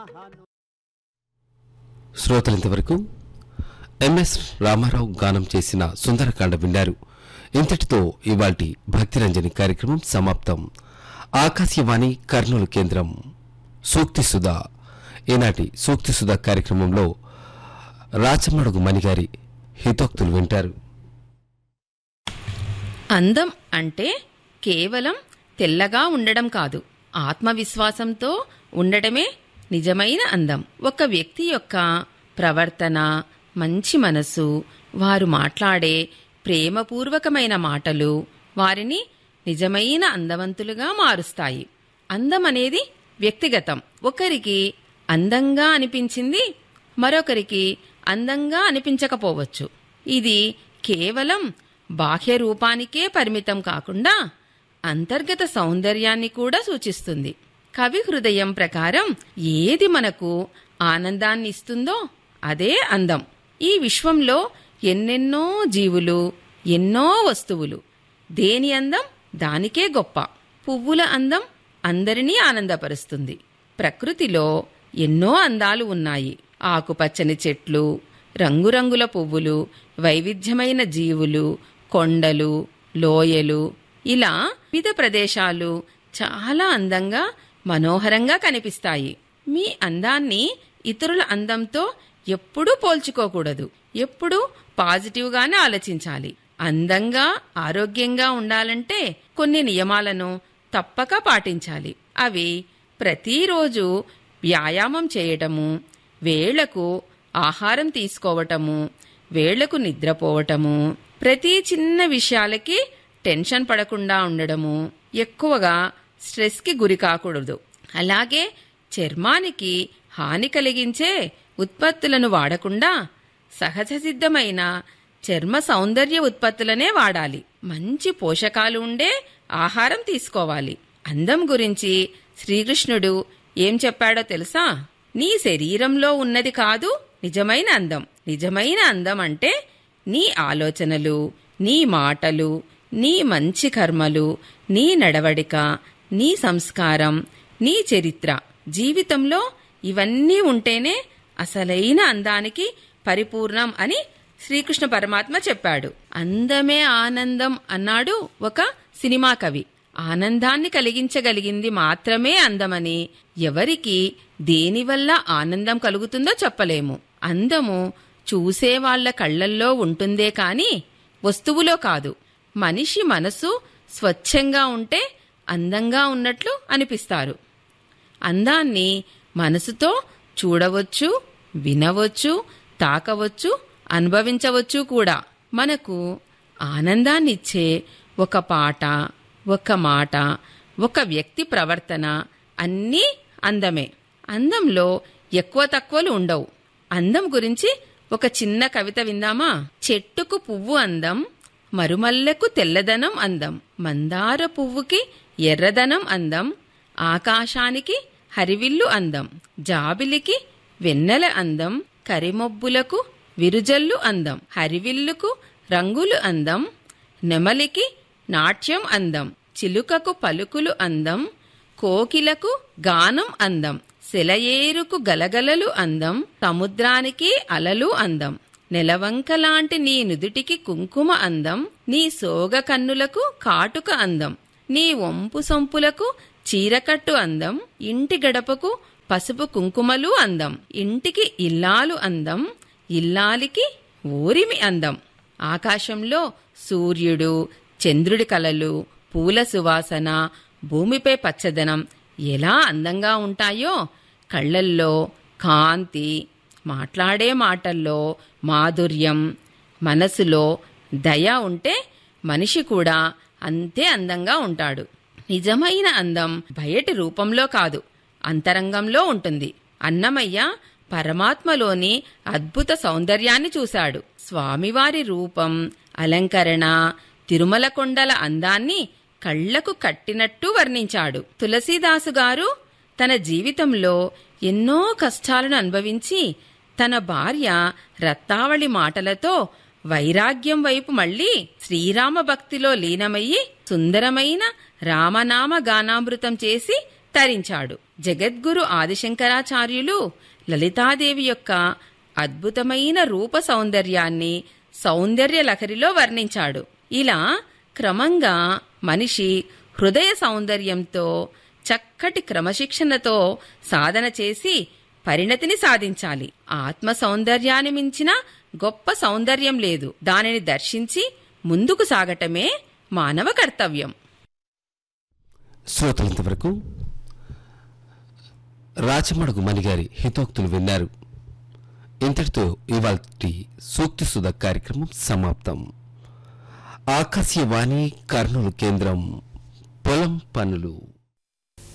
శ్రోతలింతవరకు MS Ramarao గానం చేసిన సుందరకాండ విన్నారు ఇంతటితో ఇవాల్టి భక్తిరంజని కార్యక్రమం సమాప్తం ఆకాశవాణి కర్నూలు కేంద్రం సూక్తి సుధా ఈనాటి సూక్తి సుధా కార్యక్రమంలో రాచమడుగు మణిగారి హితోక్తులు వింటారు అందం అంటే కేవలం తెల్లగా ఉండడం కాదు ఆత్మవిశ్వాసంతో ఉండటమే నిజమైన అందం ఒక వ్యక్తి యొక్క ప్రవర్తన మంచి మనసు వారు మాట్లాడే ప్రేమపూర్వకమైన మాటలు వారిని నిజమైన అందవంతులుగా మారుస్తాయి అందం అనేది వ్యక్తిగతం ఒకరికి అందంగా అనిపించింది మరొకరికి అందంగా అనిపించకపోవచ్చు ఇది కేవలం బాహ్య రూపానికే పరిమితం కాకుండా అంతర్గత సౌందర్యాన్ని కూడా సూచిస్తుంది కవి హృదయం ప్రకారం ఏది మనకు ఆనందాన్ని ఇస్తుందో అదే అందం ఈ విశ్వంలో ఎన్నెన్నో జీవులు ఎన్నో వస్తువులు దేని అందం దానికే గొప్ప పువ్వుల అందం అందరినీ ఆనందపరుస్తుంది ప్రకృతిలో ఎన్నో అందాలు ఉన్నాయి ఆకుపచ్చని చెట్లు రంగురంగుల పువ్వులు వైవిధ్యమైన జీవులు కొండలు లోయలు ఇలా వివిధ ప్రదేశాలు చాలా అందంగా మనోహరంగా కనిపిస్తాయి మీ అందాన్ని ఇతరుల అందంతో ఎప్పుడూ పోల్చుకోకూడదు ఎప్పుడూ పాజిటివ్గానే ఆలోచించాలి అందంగా ఆరోగ్యంగా ఉండాలంటే కొన్ని నియమాలను తప్పక పాటించాలి అవి ప్రతిరోజు వ్యాయామం చేయటము వేళకు ఆహారం తీసుకోవటము వేళకు నిద్రపోవటము ప్రతి చిన్న విషయాలకి టెన్షన్ పడకుండా ఉండడము ఎక్కువగా స్ట్రెస్కి గురి కాకూడదు అలాగే చర్మానికి హాని కలిగించే ఉత్పత్తులను వాడకుండా సహజ సిద్ధమైన చర్మ సౌందర్య ఉత్పత్తులనే వాడాలి మంచి పోషకాలు ఉండే ఆహారం తీసుకోవాలి అందం గురించి శ్రీకృష్ణుడు ఏం చెప్పాడో తెలుసా నీ శరీరంలో ఉన్నది కాదు నిజమైన అందం నిజమైన అందం అంటే నీ ఆలోచనలు నీ మాటలు నీ మంచి కర్మలు నీ నడవడిక నీ సంస్కారం నీ చరిత్ర జీవితంలో ఇవన్నీ ఉంటేనే అసలైన అందానికి పరిపూర్ణం అని శ్రీకృష్ణ పరమాత్మ చెప్పాడు అందమే ఆనందం అన్నాడు ఒక సినిమా కవి ఆనందాన్ని కలిగించగలిగింది మాత్రమే అందమని ఎవరికి దేనివల్ల ఆనందం కలుగుతుందో చెప్పలేము అందము చూసే వాళ్ళ కళ్ళల్లో ఉంటుందే కాని వస్తువులో కాదు మనిషి మనసు స్వచ్ఛంగా ఉంటే అందంగా ఉన్నట్లు అనిపిస్తారు అందాన్ని మనసుతో చూడవచ్చు వినవచ్చు తాకవచ్చు అనుభవించవచ్చు కూడా మనకు ఆనందాన్నిచ్చే ఒక పాట ఒక మాట ఒక వ్యక్తి ప్రవర్తన అన్నీ అందమే అందంలో ఎక్కువ తక్కువలు ఉండవు అందం గురించి ఒక చిన్న కవిత విందామా చెట్టుకు పువ్వు అందం మరుమల్లెకు తెల్లదనం అందం మందార పువ్వుకి ఎర్రదనం అందం ఆకాశానికి హరివిల్లు అందం జాబిలికి వెన్నెల అందం కరిమొబ్బులకు విరుజల్లు అందం హరివిల్లుకు రంగులు అందం నెమలికి నాట్యం అందం చిలుకకు పలుకులు అందం కోకిలకు గానం అందం సెలయేరుకు గలగలలు అందం సముద్రానికి అలలు అందం నెలవంకలాంటి నీ నుదుటికి కుంకుమ అందం నీ సోగ కన్నులకు కాటుక అందం నీ వంపు సొంపులకు చీరకట్టు అందం ఇంటి గడపకు పసుపు కుంకుమలు అందం ఇంటికి ఇల్లాలు అందం ఇల్లాలికి ఊరిమి అందం ఆకాశంలో సూర్యుడు చంద్రుడి కలలు పూల సువాసన భూమిపై పచ్చదనం ఎలా అందంగా ఉంటాయో కళ్ళల్లో కాంతి మాట్లాడే మాటల్లో మాధుర్యం మనసులో దయ ఉంటే మనిషి కూడా అంతే అందంగా ఉంటాడు నిజమైన అందం బయటి రూపంలో కాదు అంతరంగంలో ఉంటుంది అన్నమయ్య పరమాత్మలోని అద్భుత సౌందర్యాన్ని చూశాడు స్వామివారి రూపం అలంకరణ తిరుమల కొండల అందాన్ని కళ్లకు కట్టినట్టు వర్ణించాడు తులసీదాసు గారు తన జీవితంలో ఎన్నో కష్టాలను అనుభవించి తన భార్య రత్తావళి మాటలతో వైరాగ్యం వైపు మళ్లీ శ్రీరామ భక్తిలో లీనమయ్యి సుందరమైన రామనామ గానామృతం చేసి తరించాడు జగద్గురు ఆదిశంకరాచార్యులు లలితాదేవి యొక్క అద్భుతమైన రూప సౌందర్యాన్ని సౌందర్య లహరిలో వర్ణించాడు ఇలా క్రమంగా మనిషి హృదయ సౌందర్యంతో చక్కటి క్రమశిక్షణతో సాధన చేసి పరిణతిని సాధించాలి ఆత్మ సౌందర్యాన్ని మించిన గొప్ప సౌందర్యం లేదు దానిని దర్శించి ముందుకు సాగటమే మానవ కర్తవ్యం శ్రోతలంతవరకు రాచమడుగు మణిగారి హితోక్తులు విన్నారు ఇంతటితో ఇవాల్టి సూక్తి సుధ కార్యక్రమం సమాప్తం ఆకాశవాణి కర్నూలు కేంద్రం పొలం పనులు